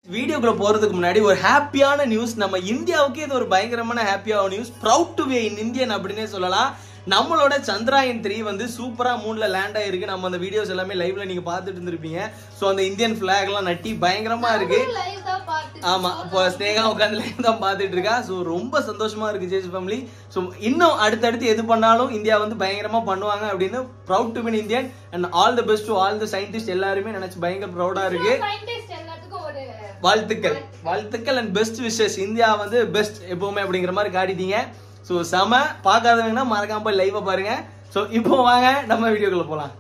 வீடியோக்குள்ள போறதுக்கு முன்னாடி ஒரு ஹாப்பியான நியூஸ் நம்ம இந்தியாவுக்கு இது ஒரு பயங்கரமான ஹாப்பியான news proud to be in Indian அப்படின்னே சொல்லலாம் நம்மளோட சந்திராயன் த்ரீ வந்து சூப்பரா மூன்ல லேண்ட் ஆயிருக்கு நம்ம அந்த வீடியோஸ் எல்லாமே லைவ்ல நீங்க பார்த்துட்டு இருந்திருப்பீங்க ஸோ அந்த இந்தியன் பிளாக் எல்லாம் நட்டி பயங்கரமா இருக்கு லைவ் தான் பார்த்து ஆமா இப்போ ஸ்னேகா உட்காந்து லைவ் தான் பார்த்துட்டு இருக்கா ஸோ ரொம்ப சந்தோஷமா இருக்கு ஜேஜ் ஃபேமிலி ஸோ இன்னும் அடுத்தடுத்து எது பண்ணாலும் இந்தியா வந்து பயங்கரமா பண்ணுவாங்க அப்படின்னு proud to be in Indian and all the best to all the scientist எல்லாருமே நினைச்சு பயங்கர ப்ரௌடா இருக்கு சயின்டிஸ்ட் எல்லாத்துக்கும் ஒரு வாழ்த்துக்கள் வாழ்த்துக்கள் அண்ட் பெஸ்ட் விஷஸ் இந்தியா வந்து பெஸ்ட் எப்பவுமே அப்படிங்கிற மாதிரி காட்டிட்டீங்க ஸோ செம பார்க்காதவங்கன்னா மறக்காம போய் லைவை பாருங்க ஸோ இப்போ வாங்க நம்ம வீடியோக்குள்ள போலாம்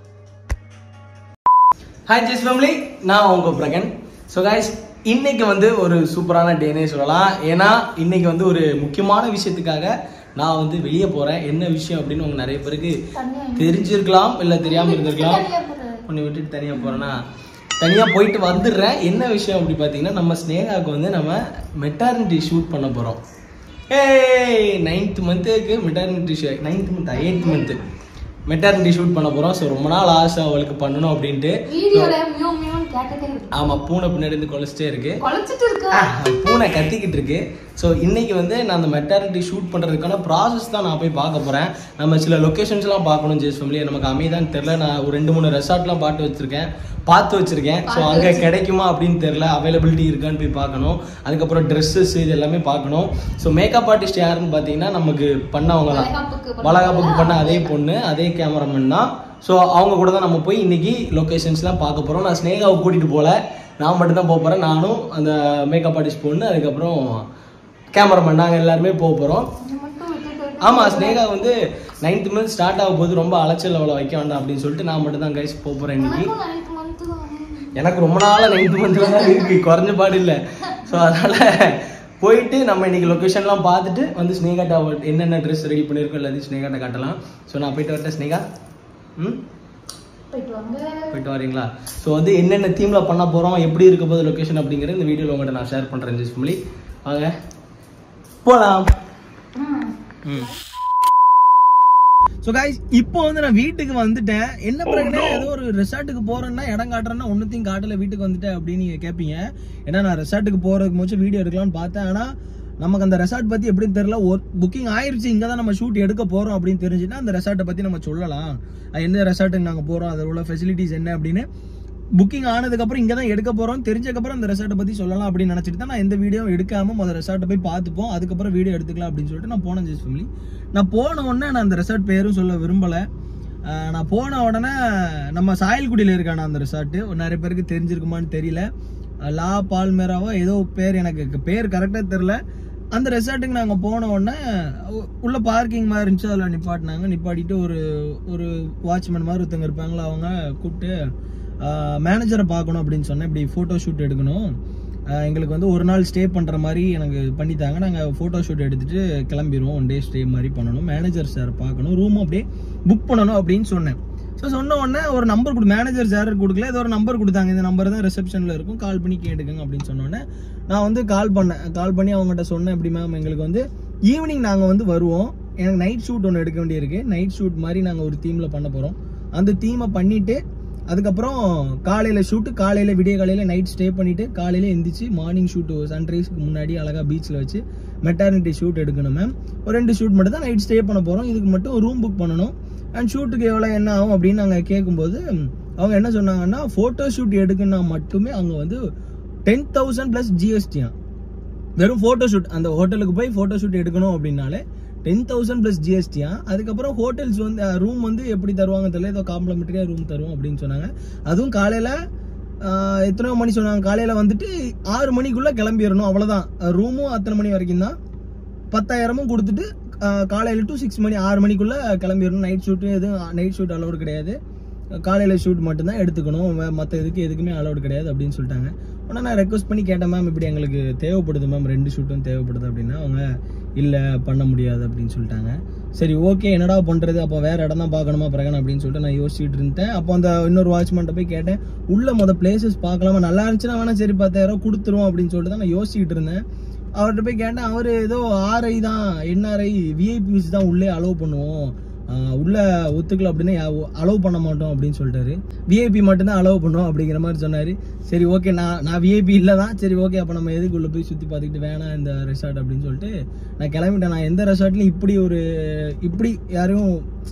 ஹாய் ஜெஸ் ஃபேமிலி நான் உங்க பிரகன் ஸோ கைஸ் இன்னைக்கு வந்து ஒரு சூப்பரான டேனே சொல்லலாம் ஏன்னா இன்னைக்கு வந்து ஒரு முக்கியமான விஷயத்துக்காக நான் வந்து வெளியே போறேன் என்ன விஷயம் அப்படின்னு உங்க நிறைய பேருக்கு தெரிஞ்சிருக்கலாம் இல்லை தெரியாம இருந்திருக்கலாம் உன்னை விட்டுட்டு தனியா போறேன்னா தனியா போயிட்டு வந்துடுறேன் என்ன விஷயம் அப்படி பார்த்தீங்கன்னா நம்ம ஸ்னேகாவுக்கு வந்து நம்ம மெட்டார்னிட்டி ஷூட் பண்ண போறோம் ஏய் நைன்த் மந்த்துக்கு maternity shoot ninth month eighth month maternity shoot பண்ண போறோம் ஸோ ரொம்ப நாள் ஆசை அவளுக்கு பண்ணணும் அப்படின்ட்டு வீடியோல மியூ மியூன்னு கேட்டுட்டே இருக்கு ஆமா பூனை பின்னாடி இருந்து குலைச்சிட்டே இருக்கு குலைச்சிட்டு இருக்கா ஆ, பூனை கத்திக்கிட்டு இருக்கு ஸோ இன்னைக்கு வந்து நான் அந்த மெட்டர்னிட்டி ஷூட் பண்றதுக்கான ப்ராசஸ் தான் நான் போய் பார்க்க போறேன் நம்ம சில லொகேஷன்ஸ்லாம் பார்க்கணும் ஜெஸ் ஃபேமிலி நமக்கு அமைதான்னு தெரியல நான் ஒரு ரெண்டு மூணு ரெசார்ட்லாம் பாட்டு வச்சிருக்கேன் பார்த்து வச்சிருக்கேன் ஸோ அங்கே கிடைக்குமா அப்படின்னு தெரியல அவைலபிலிட்டி இருக்கான்னு போய் பார்க்கணும் அதுக்கப்புறம் ட்ரெஸ்ஸஸ் இது எல்லாமே பார்க்கணும் ஸோ மேக்கப் ஆர்டிஸ்ட் யாருன்னு பார்த்தீங்கன்னா நமக்கு பண்ணவங்க தான் வளகாப்புக்கு வளகாப்புக்கு பண்ண அதே பொண்ணு அதே கேமராமேன் தான் ஸோ அவங்க கூட தான் நம்ம போய் இன்னைக்கு லொக்கேஷன்ஸ்லாம் பார்க்க போகிறோம் நான் ஸ்னேகாவை கூட்டிகிட்டு போகல நான் மட்டும்தான் போக போகிறேன் நானும் அந்த மேக்கப் ஆர்டிஸ்ட் பொண்ணு அதுக்கப்புறம் கேமராமேன் நாங்கள் எல்லாருமே போக போகிறோம் இது மட்டும் விட்டுட்டு ஆமாம் ஸ்னேகா வந்து நைன்த் மந்த் ஸ்டார்ட் ஆக போது ரொம்ப அலைச்சல் அவ்வளோ வைக்க வேண்டாம் அப்படின்னு சொல்லிட்டு நான் மட்டும் தான் கைஸ் போக போகிறேன் இன்னைக்கு எனக்கும் நைன்த் மந்த் எனக்கு ரொம்ப நாளாக நைன்த் மந்த்ல தான் இருக்கு குறைஞ்ச பாடு இல்லை ஸோ அதனால போயிட்டு நம்ம இன்னைக்கு லொக்கேஷன்லாம் பார்த்துட்டு வந்து ஸ்னேகாட்ட அவ என்னென்ன ட்ரெஸ் ரெடி பண்ணியிருக்கோம் எல்லாத்தையும் ஸ்னேகாட்ட காட்டலாம் ஸோ நான் போயிட்டு வரட்டேன் ஸ்னேகா ம் போயிட்டு வாங்க போயிட்டு வரீங்களா ஸோ வந்து என்னென்ன தீமில் பண்ண போகிறோம் எப்படி இருக்க போகுது லொக்கேஷன் அப்படிங்கிற இந்த வீடியோவில் உங்கள்கிட்ட நான் ஷேர் பண்ணுறேன் ஜிஸ் ஃபேமிலி வாங்க போகலாம் ம். ம் ஸோ காய்ஸ் இப்போ வந்து நான் வீட்டுக்கு வந்துட்டேன் என்ன பிரச்சனை ஏதோ ஒரு ரெசார்ட்டுக்கு போறேன்னா இடம் காட்டுறேன்னா ஒன்றுத்தையும் காட்டல வீட்டுக்கு வந்துட்டேன் அப்படின்னு நீங்க கேட்பீங்க ஏன்னா நான் ரெசார்ட்டுக்கு போறதுக்கு முச்சு வீடியோ எடுக்கலாம்னு பார்த்தேன் ஆனா நமக்கு அந்த ரெசார்ட் பத்தி எப்படின்னு தெரியல புக்கிங் ஆயிருச்சு இங்க தான் நம்ம ஷூட் எடுக்க போறோம் அப்படின்னு தெரிஞ்சுன்னா அந்த ரெசார்ட்டை பத்தி நம்ம சொல்லலாம் அது எந்த ரெசார்ட்டுக்கு நாங்க போறோம் அதில் உள்ள ஃபெசிலிட்டிஸ் என்ன அப்படின்னு புக்கிங் ஆனதுக்கப்புறம் இங்கே தான் எடுக்க போகிறோம் தெரிஞ்சக்கப்புறம் அந்த ரெசார்ட்டை பற்றி சொல்லலாம் அப்படின்னு நினச்சிட்டு தான் நான் எந்த வீடியோ எடுக்காம முதல் ரெசார்ட்டை போய் பார்த்துப்போம் அதுக்கப்புறம் வீடியோ எடுத்துக்கலாம் அப்படின்னு சொல்லிட்டு நான் போனேன் ஜெஸ் ஃபேமிலி நான் போன உடனே நான் அந்த ரெசார்ட் பேரும் சொல்ல விரும்பலை ஆஹ் நான் போன உடனே நம்ம சாயல்குடியில் இருக்கான அந்த ரெசார்ட்டு நிறைய பேருக்கு தெரிஞ்சிருக்குமான்னு தெரியல அஹ் லா பால்மேராவோ ஏதோ பேர் எனக்கு பேர் கரெக்டாக தெரில அந்த ரெசார்ட்டுக்கு நாங்கள் போன உடனே உ- உள்ள பார்க்கிங் மாதிரி இருந்துச்சு அதில் நிப்பாட்டினாங்க நிப்பாட்டிட்டு ஒரு ஒரு வாட்ச்மேன் மாதிரி ஒருத்தங்க இருப்பாங்களா அவங்க கூப்பிட்டு மேனேஜரை பார்க்கணும் அப்படின்னு சொன்னேன் இப்படி ஃபோட்டோ ஷூட் எடுக்கணும் ஆஹ் எங்களுக்கு வந்து ஒரு நாள் ஸ்டே பண்ணுற மாதிரி எனக்கு பண்ணித்தாங்க நாங்கள் ஃபோட்டோ ஷூட் எடுத்துட்டு கிளம்பிடுவோம் ஒன் டே ஸ்டே மாதிரி பண்ணணும் மேனேஜர் சார் பார்க்கணும் ரூம் அப்படியே புக் பண்ணணும் அப்படின்னு சொன்னேன் ஸோ சொன்ன உடனே ஒரு நம்பர் கொடு மேனேஜர் சார் கொடுக்கல ஏதோ ஒரு நம்பர் கொடுத்தாங்க இந்த நம்பர் தான் ரிசப்ஷனில் இருக்கும் கால் பண்ணி கேட்டுக்கங்க அப்படின்னு சொன்ன உடனே நான் வந்து கால் பண்ணேன் கால் பண்ணி அவங்ககிட்ட சொன்னேன் எப்படி மேம் எங்களுக்கு வந்து ஈவினிங் நாங்கள் வந்து வருவோம் எனக்கு நைட் ஷூட் ஒன்று எடுக்க வேண்டியிருக்கு நைட் ஷூட் மாதிரி நாங்கள் ஒரு தீமில் பண்ண போகிறோம் அந்த தீமை பண்ணிட்டு அதுக்கப்புறம் காலையில் ஷூட்டு காலையில் விடிய காலையில் நைட் ஸ்டே பண்ணிட்டு காலையில் எந்திரிச்சு மார்னிங் ஷூட்டு சன்ரைஸ்க்கு முன்னாடி அழகாக பீச்சில் வச்சு மெட்டர்னிட்டி ஷூட் எடுக்கணும் மேம் ஒரு ரெண்டு ஷூட் மட்டும் தான் நைட் ஸ்டே பண்ண போகிறோம் இதுக்கு மட்டும் ரூம் புக் பண்ணணும் அண்ட் ஷூட்டுக்கு எவ்வளோ என்ன ஆகும் அப்படின்னு நாங்கள் கேட்கும்போது அவங்க என்ன சொன்னாங்கன்னா ஃபோட்டோ ஷூட் எடுக்கணும்னா மட்டுமே அங்கே வந்து டென் தௌசண்ட் ப்ளஸ் ஜிஎஸ்டியா வெறும் ஃபோட்டோ ஷூட் அந்த ஹோட்டலுக்கு போய் ஃபோட்டோ ஷூட் எடுக்கணும் அப்படின்னாலே டென் தௌசண்ட் ப்ளஸ் ஜிஎஸ்டியா அதுக்கப்புறம் ஹோட்டல்ஸ் வந்து ரூம் வந்து எப்படி தருவாங்க தெரியல ஏதோ காம்ப்ளிமெண்ட்ரியாக ரூம் தருவோம் அப்படின்னு சொன்னாங்க அதுவும் காலையில் எத்தனையோ மணி சொன்னாங்க காலையில் வந்துட்டு ஆறு மணிக்குள்ளே கிளம்பிடணும் அவ்வளோதான் ரூமும் அத்தனை மணி வரைக்கும் தான் பத்தாயிரமும் கொடுத்துட்டு காலையில் டு சிக்ஸ் மணி ஆறு மணிக்குள்ளே கிளம்பிடணும் நைட் ஷூட்டு எதுவும் நைட் ஷூட் அலௌடு கிடையாது காலையில் ஷூட் மட்டும்தான் எடுத்துக்கணும் மற்ற இதுக்கு எதுக்குமே அலௌடு கிடையாது அப்படின்னு சொல்லிட்டாங்க ஆனால் நான் ரெக்வஸ்ட் பண்ணி கேட்டேன் மேம் இப்படி எங்களுக்கு தேவைப்படுது மேம் ரெண்டு ஷூட்டும் தேவைப்படுது அப்படின்னா அவங்க இல்லை பண்ண முடியாது அப்படின்னு சொல்லிட்டாங்க சரி ஓகே என்னடா பண்ணுறது அப்போ வேற இடம் தான் பார்க்கணுமா பிரகன் அப்படின்னு சொல்லிட்டு நான் யோசிச்சுட்டு இருந்தேன் அப்போ அந்த இன்னொரு வாட்ச்மேன்ட்ட போய் கேட்டேன் உள்ள மொதல் பிளேசஸ் பார்க்கலாமா நல்லா இருந்துச்சுன்னா வேணா சரி பத்தாயிரம் கொடுத்துருவோம் அப்படின்னு சொல்லிட்டு தான் நான் யோசிச்சுட்டு இருந்தேன் அவர்கிட்ட போய் கேட்டேன் அவர் ஏதோ ஆர்ஐ தான் என்ஆர்ஐ விஐபிஸ் தான் உள்ளே அலோவ் பண்ணுவோம் ஆஹ் உள்ள ஒத்துக்கல அப்படின்னு அலோவ் பண்ண மாட்டோம் அப்படின்னு சொல்லிட்டாரு விஐபி மட்டும்தான் அலோவ் பண்ணோம் அப்படிங்கிற மாதிரி சொன்னாரு சரி ஓகே நான் நான் விஐபி இல்லை தான் சரி ஓகே அப்போ நம்ம எதுக்குள்ள போய் சுற்றி பார்த்துக்கிட்டு வேணாம் இந்த ரெசார்ட் அப்படின்னு சொல்லிட்டு நான் கிளம்பிட்டேன் நான் எந்த ரெசார்ட்லையும் இப்படி ஒரு இப்படி யாரையும்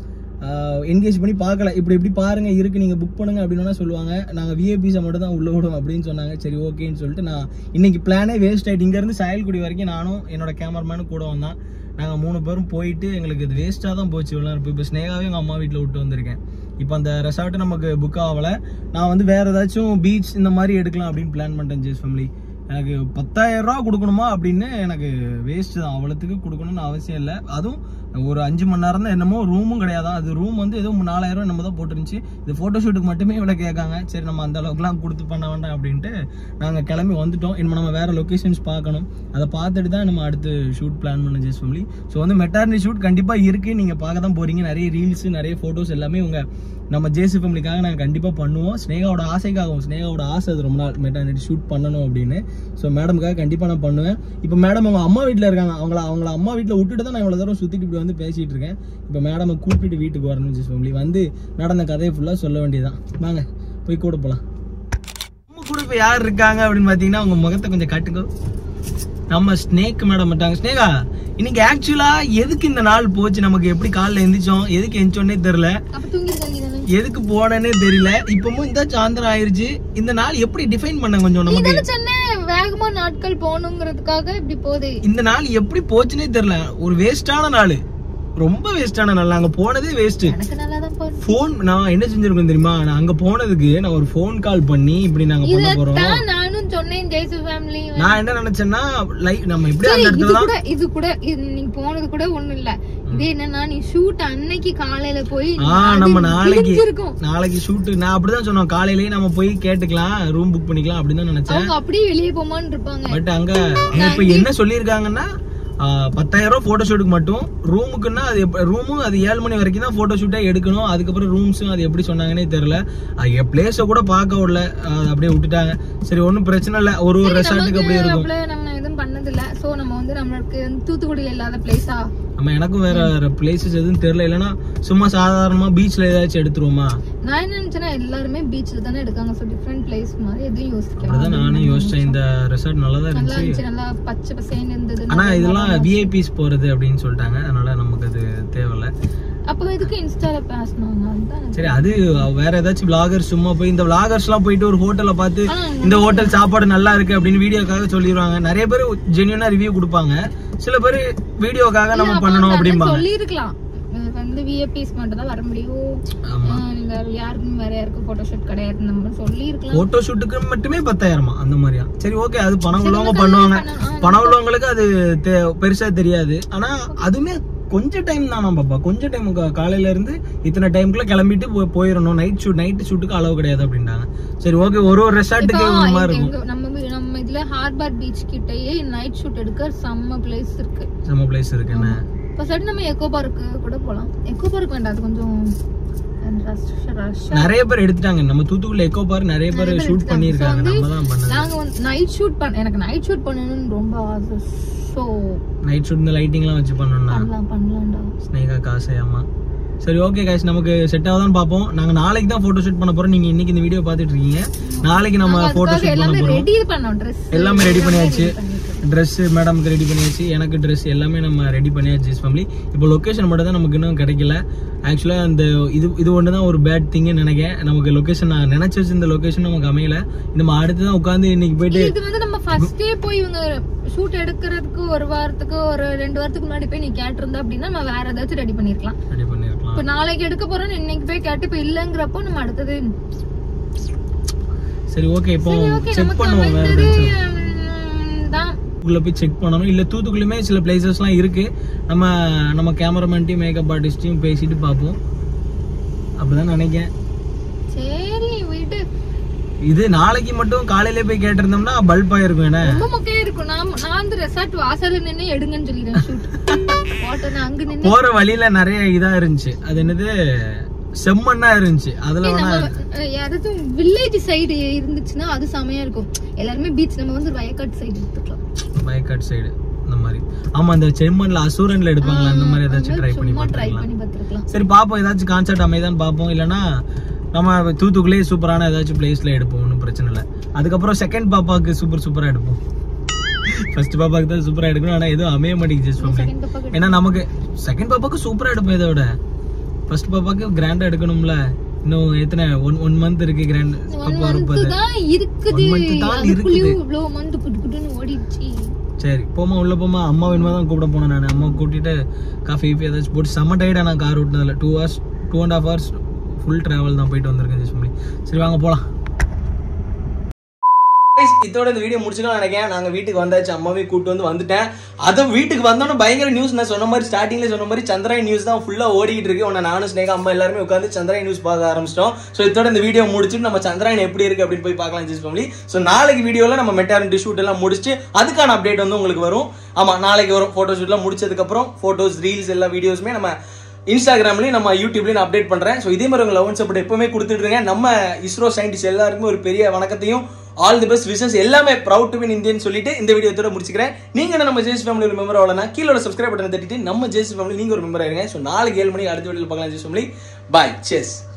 என்கேஜ் பண்ணி பார்க்கல இப்படி இப்படி பாருங்க இருக்கு நீங்க புக் பண்ணுங்க அப்படின்னு சொல்லுவாங்க நாங்க விஐபிஸை மட்டும் தான் உள்ள விடுவோம் அப்படின்னு சொன்னாங்க சரி ஓகேன்னு சொல்லிட்டு நான் இன்னைக்கு பிளானே வேஸ்ட் ஆயிட்டு இங்க இருந்து சாயல்குடி வரைக்கும் நானும் என்னோட கேமராமேனும் கூட வந்தான் நாங்க மூணு பேரும் போயிட்டு எங்களுக்கு இது வேஸ்ட்டாக தான் போச்சு இவ்வளோ இப்போ இப்போ ஸ்னேகாவே எங்கள் அம்மா வீட்டில் விட்டு வந்திருக்கேன் இப்போ அந்த ரெசார்ட் நமக்கு புக் ஆகலை நான் வந்து வேற ஏதாச்சும் பீச் இந்த மாதிரி எடுக்கலாம் அப்படின்னு பிளான் பண்ணிட்டேன் ஜேஸ் ஃபேமிலி எனக்கு பத்தாயிரம் ரூபா கொடுக்கணுமா அப்படின்னு எனக்கு வேஸ்ட் தான் அவ்வளோத்துக்கு கொடுக்கணும்னு அவசியம் இல்லை அதுவும் ஒரு அஞ்சு மணி நேரம் தான் என்னமோ ரூமும் கிடையாது அது ரூம் வந்து ஏதோ நாலாயிரம் என்னமோ தான் போட்டுருந்துச்சு இது ஃபோட்டோ ஷூட்டுக்கு மட்டுமே இவ்வளோ கேட்காங்க சரி நம்ம அந்த அளவுக்குலாம் கொடுத்து பண்ண வேண்டாம் அப்படின்ட்டு நாங்கள் கிளம்பி வந்துட்டோம் இனிமே நம்ம வேற லொக்கேஷன்ஸ் பார்க்கணும் அதை பார்த்துட்டு தான் நம்ம அடுத்து ஷூட் பிளான் பண்ண ஜெஸ் ஃபேமிலி ஸோ வந்து மெட்டார்னி ஷூட் கண்டிப்பாக இருக்குது நீங்கள் பார்க்க தான் போகிறீங்க நிறைய ரீல்ஸ் நிறைய ஃபோட்டோஸ் எல்லாமே உங்கள் நம்ம ஜேசி ஃபேமிலிக்காக நாங்கள் கண்டிப்பாக பண்ணுவோம் ஸ்னேகாவோட ஆசைக்காகவும் ஸ்னேகாவோட ஆசை அது ரொம்ப நாள் மெட்டானிட்டி ஷூட் பண்ணணும் அப்படின்னு ஸோ மேடமுக்காக கண்டிப்பாக நான் பண்ணுவேன் இப்போ மேடம் அவங்க அம்மா வீட்டில் இருக்காங்க அவங்கள அவங்கள அம்மா வீட்டில் விட்டுட்டு தான் நான் இவ்வளோ தூரம் சுற்றிட்டு இப்படி வந்து பேசிகிட்டு இருக்கேன் இப்போ மேடமை கூப்பிட்டு வீட்டுக்கு வரணும் ஜேசி ஃபேமிலி வந்து நடந்த கதையை ஃபுல்லாக சொல்ல வேண்டியதான் வாங்க போய் கூட போகலாம் நம்ம கூட இப்போ யார் இருக்காங்க அப்படின்னு பார்த்தீங்கன்னா உங்க முகத்தை கொஞ்சம் காட்டுங்க நம்ம ஸ்னேக் மேடம் மாட்டாங்க ஸ்னேகா இன்னைக்கு ஆக்சுவலா எதுக்கு இந்த நாள் போச்சு நமக்கு எப்படி காலைல எந்திரிச்சோம் எதுக்கு எந்திரிச்சோன்னே தெரியல அப்ப தூங்கிருக்காங்க தானே எதுக்கு போனேன்னே தெரியல இப்பவும் இந்த சாயந்தரம் ஆயிருச்சு இந்த நாள் எப்படி டிஃபைன் பண்ண கொஞ்சம் நீ நமக்கு தானே சொன்ன வேகமா நாட்கள் போகணுங்கிறதுக்காக இப்படி போகுது இந்த நாள் எப்படி போச்சுன்னே தெரியல ஒரு வேஸ்டான நாள் ரொம்ப வேஸ்டான நாள் நாங்க போனதே வேஸ்ட் எனக்கு நல்லா தான் போகுது ஃபோன் நான் என்ன செஞ்சிருக்கேன் தெரியுமா நான் அங்க போனதுக்கு நான் ஒரு ஃபோன் கால் பண்ணி இப்படி நாங்க பண்ண போறோம் இதான் நானும் சொன்னேன் ஜெய்சு ஃபேமிலி நான் என்ன நினைச்சேன்னா லைவ் நம்ம எப்படி சரி, அந்த இது இடத்துல தான் கூட இது கூட இது நீங்க போனது கூட ஒண்ணும் இல்ல இது என்னன்னா நீ ஷூட் அன்னைக்கு காலையில போய் ஆ அது நம்ம நாளைக்கு கிழிஞ்சிருக்கும். நாளைக்கு ஷூட் நான் அப்படிதான் சொன்னோம் காலையிலேயே நம்ம போய் கேட்டுக்கலாம் ரூம் புக் பண்ணிக்கலாம் அப்படின்னு தான் நினைச்சேன் அவங்க அப்படியே வெளியே போமான்னு இருப்பாங்க பட் அங்க அங்க இப்ப என்ன சொல்லியிருக்காங்கன்னா ஆ, பத்தாயிரம் ரூபாய் போட்டோ ஷூட்டுக்கு மட்டும் ரூமுக்குன்னா அது ரூமும் அது ஏழு மணி வரைக்கும் தான் போட்டோ ஷூட்டே எடுக்கணும் அதுக்கப்புறம் ரூம்ஸும் அது எப்படி சொன்னாங்கன்னே தெரியல அது பிளேஸ கூட பார்க்க விடல அது அப்படியே விட்டுட்டாங்க சரி ஒன்றும் பிரச்சனை இல்லை ஒரு ஒரு ரெசார்ட்டுக்கு அப்படியே இருக்கும் அவ்வளவு நம்ம எதுவும் பண்ணது இல்ல சோ நம்ம வந்து நம்மளுக்கு வந்து தூத்துக்குடியில இல்லாத பிளேஸா நம்ம எனக்கும் வேற பிளேசஸ் எதுவும் தெரியல இல்லைன்னா சும்மா சாதாரணமா பீச்ல ஏதாச்சும் எடுத்துருவோமா நான் என்ன நினைச்சேன்னா எல்லாருமே பீச்ல தானே எடுக்காங்க சோ டிஃப்ரெண்ட் பிளேஸ் மாதிரி எதுவும் யோசிக்கலாம் அப்படிதான் நானும் யோசிச்சேன் இந்த ரெசார்ட் நல்லா தான் நல்லா இருந்துச்சு இருந்துச்சு நல்லா பச்சை பசேன்னு இருந்தது ஆனா இதெல்லாம் விஐபிஸ் போறது அப்படின்னு சொல்லிட்டாங்க அதனால நமக்கு அது தேவையில்ல அப்போ எதுக்கு இன்ஸ்டால பேசணும் அதுதான் சரி அது வேற ஏதாச்சும் விளாகர்ஸ் சும்மா போய் இந்த விளாகர்ஸ் எல்லாம் போயிட்டு ஒரு ஹோட்டல்ல பார்த்து ஆனா, இந்த ஹோட்டல் சாப்பாடு நல்லா இருக்கு அப்படின்னு வீடியோக்காக சொல்லிடுவாங்க நிறைய பேர் ஜென்யூனா ரிவ்யூ கொடுப்பாங்க சில பேர் வீடியோக்காக நம்ம பண்ணணும் அப்படிம்பாங்க சொல்லிருக்கலாம் இது வந்து விஏபிஸ் மட்டும் தான் வர முடியும் ஆமா ஆஹ் நீங்க யாருக்கும் வேற யாருக்கும் போட்டோஷூட் கிடையாது நம்ம சொல்லி இருக்கலாம் போட்டோ ஷூட்டுக்கு மட்டுமே பத்தாயிரமா அந்த மாதிரியா சரி ஓகே அது பணம் உள்ளவங்க பண்ணுவாங்க பணம் உள்ளவங்களுக்கு அது தெ- பெருசா தெரியாது ஆனா அதுவுமே கொஞ்சம் டைம் தானா பாப்பா கொஞ்சம் டைம் காலையில இருந்து இத்தனை டைம்க்குள்ள கிளம்பிட்டு போ- போயிடணும் நைட் ஷூட் நைட் ஷூட்டுக்கு அளவு கிடையாது அப்படின்ட்டாங்க சரி ஓகே ஒரு ஒரு ரெசார்ட்டுக்கு ஒரு மாதிரி இருக்கும் எங்க நம்ம வீ- நம்ம இதுல ஹார்பர் பீச் கிட்டயே நைட் ஷூட் எடுக்க செம்ம பிளேஸ் இருக்கு செம்ம பிளேஸ் இருக்கு என்ன இப்போ சரி நம்ம எக்கோ பார்க்கு கூட போலாம் எக்கோ பார்க் வேண்டாம் அது கொஞ்சம் rush- rush ஆ நிறைய பேர் எடுத்துட்டாங்க நம்ம தூத்துக்குள்ள எக்கோ பார் நிறைய பேர் ஷூட் பண்ணிருக்காங்க நம்ம தான் பண்ணது நாங்க வந்து நைட் ஷூட் பண்ண எனக்கு நைட் ஷூட் பண்ணணும்னு ரொம்ப ஆசை ஸோ நைட் ஷூட் இந்த லைட்டிங்லாம் வச்சு பண்ணணும்னா பண்ணலாம் பண்ணலாம்டா ஸ்னேகா காசு ஆமா சரி ஓகே காய்ஸ் நமக்கு செட் ஆகுதான்னு பார்ப்போம் நாங்க நாளைக்கு தான் போட்டோ ஷூட் பண்ண போறோம் நீங்க இன்னைக்கு இந்த வீடியோ பார்த்துட்டு இருக்கீங்க நாளைக்கு நம்ம போட்டோ அதுக்காக ஷூட் பண்ண எல்லாமே போறோம் ரெடி பண்ணோம் ட்ரெஸ் எல்லாமே ரெடி பண்ணியாச்சு ட்ரெஸ் மேடம்க்கு ரெடி பண்ணியாச்சு எனக்கு ட்ரெஸ் எல்லாமே நம்ம ரெடி பண்ணியாச்சு ஃபேமிலி இப்போ லொக்கேஷன் மட்டும் தான் நமக்கு இன்னும் கிடைக்கல ஆக்சுவலாக அந்த இது இது ஒன்று தான் ஒரு பேட் திங்னு நினைக்கிறேன் நமக்கு லொக்கேஷன் நான் நினச்சி வச்சிருந்த லொக்கேஷன் நமக்கு அமையல நம்ம அடுத்து தான் உட்காந்து இன்னைக்கு போயிட்டு இது வந்து நம்ம ஃபர்ஸ்டே போய் இவங்க ஷூட் எடுக்கிறதுக்கு ஒரு வாரத்துக்கு ஒரு ரெண்டு வாரத்துக்கு முன்னாடி போய் நீ கேட்டிருந்த அப்படின்னா நம்ம வேற ஏதாச்சும் ரெடி பண்ணிருக்கலாம் ரெடி பண்ணிருக்கலாம் இப்போ நாளைக்கு எடுக்க போறோம் இன்னைக்கு போய் கேட்டு இப்போ இல்லைங்கிறப்போ நம்ம அடுத்தது சரி ஓகே இப்போ ஓகே செக் நமக்கு பண்ணுவோம் வேற அமைந்தது ஏதாச்சும் உம், தான் உள்ள போய் செக் பண்ணணும் இல்ல தூத்துக்குள்ளயுமே சில பிளேசஸ்லாம் இருக்கு நம்ம நம்ம கேமராமேன்ட்டையும் மேக்கப் ஆர்டிஸ்டையும் பேசிட்டு பார்ப்போம் அப்படிதான் நினைக்கிறேன் சரி விடு இது நாளைக்கு மட்டும் காலையில போய் கேட்டிருந்தோம்னா பல்ப் ஆயிருக்கும் என்ன ரொம்ப மொக்கையா இருக்கும் நான் நான் அந்த ரெசார்ட் வாசல்ல நின்னு எடுங்கன்னு சொல்லிடுறேன் ஷூட் போட்டோ நான் அங்க நின்னு போற வழியில நிறைய இதா இருந்துச்சு அது என்னது செம்மண்ணா இருந்துச்சு அதுல வேணா அஹ் யாராச்சும் வில்லேஜ் சைடு இருந்துச்சுன்னா அது செமையா இருக்கும் எல்லாருமே பீச் நம்ம வந்து வயக்காட்டு சைடு எடுத்துக்கலாம் வயக்காட் சைடு இந்த மாதிரி ஆமா இந்த செம்மண்ல அசூரன்ல எடுப்பாங்களா அந்த மாதிரி ஏதாச்சும் ட்ரை பண்ணி சும்மா ட்ரை பார்த்துக்கலாம் பண்ணி பார்த்துருக்கலாம் சரி பாப்போம் ஏதாச்சும் கான்செர்ட் அமைதான்னு பார்ப்போம் இல்லைன்னா நம்ம தூத்துக்குள்ளேயே சூப்பரான ஏதாச்சும் பிளேஸ்ல எடுப்போம் ஒன்றும் பிரச்சனை இல்லை அதுக்கப்புறம் செகண்ட் பாப்பாவுக்கு சூப்பர் சூப்பரா எடுப்போம் ஃபர்ஸ்ட் பாப்பாக்கு தான் சூப்பரா எடுக்கணும் ஆனா எதுவும் அமைய மாட்டேங்குது ஜஸ்ட் ஃபேமிலி செகண்ட் பாப்பா ஏன்னா நமக்கு செகண்ட் பாப்பாக்கு சூப்பரா எடுப்போம் இதை விட ஃபர்ஸ்ட் பாப்பாக்கு கிராண்டா எடுக்கணும்ல இன்னும் எத்தனை ஒன் ஒன் மந்த் இருக்கு கிராண்ட் ஒன் பாப்பா மந்த் வரப்போது தான் இருக்குது One month தான் அதுக்குள்ளேயும் இருக்குது. இவ்வளவு மந்த் குட்டு குட்டுன்னு ஓடிடுச்சு சரி போமா உள்ள போமா அம்மா வேணுமா தான் கூப்பிட போனேன் நான் அம்மா கூட்டிட்டு காஃபி கீஃபி ஏதாச்சும் போட்டு செம்ம டயர்டா நான் கார் ஓட்டினதில்ல two hours two and half hours full travel தான் போயிட்டு வந்திருக்கேன் ஜஸ்ட் பண்ணி சரி வாங்க போலாம் இதோட இந்த வீடியோ முடிச்சுக்கலாம் நினைக்கிறேன் நாங்க வீட்டுக்கு வந்தாச்சு அம்மாவே கூட்டு வந்து வந்துட்டேன் அதுவும் வீட்டுக்கு வந்தோன்னே பயங்கர நியூஸ் நான் சொன்ன மாதிரி ஸ்டார்டிங்ல சொன்ன மாதிரி சந்திராயன் நியூஸ் தான் ஃபுல்லா ஓடிட்டு இருக்கு உன்னை நானும் ஸ்னேகா அம்மா எல்லாருமே உட்காந்து சந்திராயன் நியூஸ் பார்க்க ஆரம்பிச்சிட்டோம் ஸோ இதோட இந்த வீடியோ முடிச்சுட்டு நம்ம சந்திராயன் எப்படி இருக்கு அப்படின்னு போய் பார்க்கலாம் ஜிஸ் ஃபேமிலி ஸோ நாளைக்கு வீடியோல நம்ம மெட்டாரிட்டி ஷூட் எல்லாம் முடிச்சு அதுக்கான அப்டேட் வந்து உங்களுக்கு வரும் ஆமா நாளைக்கு வரும் போட்டோ ஷூட்லாம் முடிச்சதுக்கு அப்புறம் போட்டோஸ் ரீல்ஸ் எல்லா வீடியோஸுமே நம்ம இன்ஸ்டாகிராம்லயும் நம்ம யூடியூப்லயும் நான் அப்டேட் பண்றேன் ஸோ இதே மாதிரி உங்க லவ் சப்போர்ட் எப்பவுமே கொடுத்துட்டு இருங்க நம்ம இஸ்ரோ சயின்டிஸ்ட் எல்லாருக்குமே ஒரு பெரிய வணக்கத்தையும் ஆல் தி பெஸ்ட் விஷஸ் எல்லாமே ப்ரௌட் டு பின் இந்தியன் சொல்லிட்டு இந்த வீடியோ இதோட முடிச்சுக்கிறேன் நீங்க என்ன நம்ம ஜேசி ஃபேமிலி ஒரு மெம்பர் ஆகலனா கீழே சப்ஸ்கிரைப் பட்டன் தட்டிட்டு நம்ம ஜேசி ஃபேமிலி நீங்க ஒரு மெம்பர் ஆயிருங்க ஸோ நாளைக்கு ஏழு மணிக்கு அடுத்த வீடியோவில் பார்க்கலாம் ஜேசி ஃபேமிலி பாய் செஸ்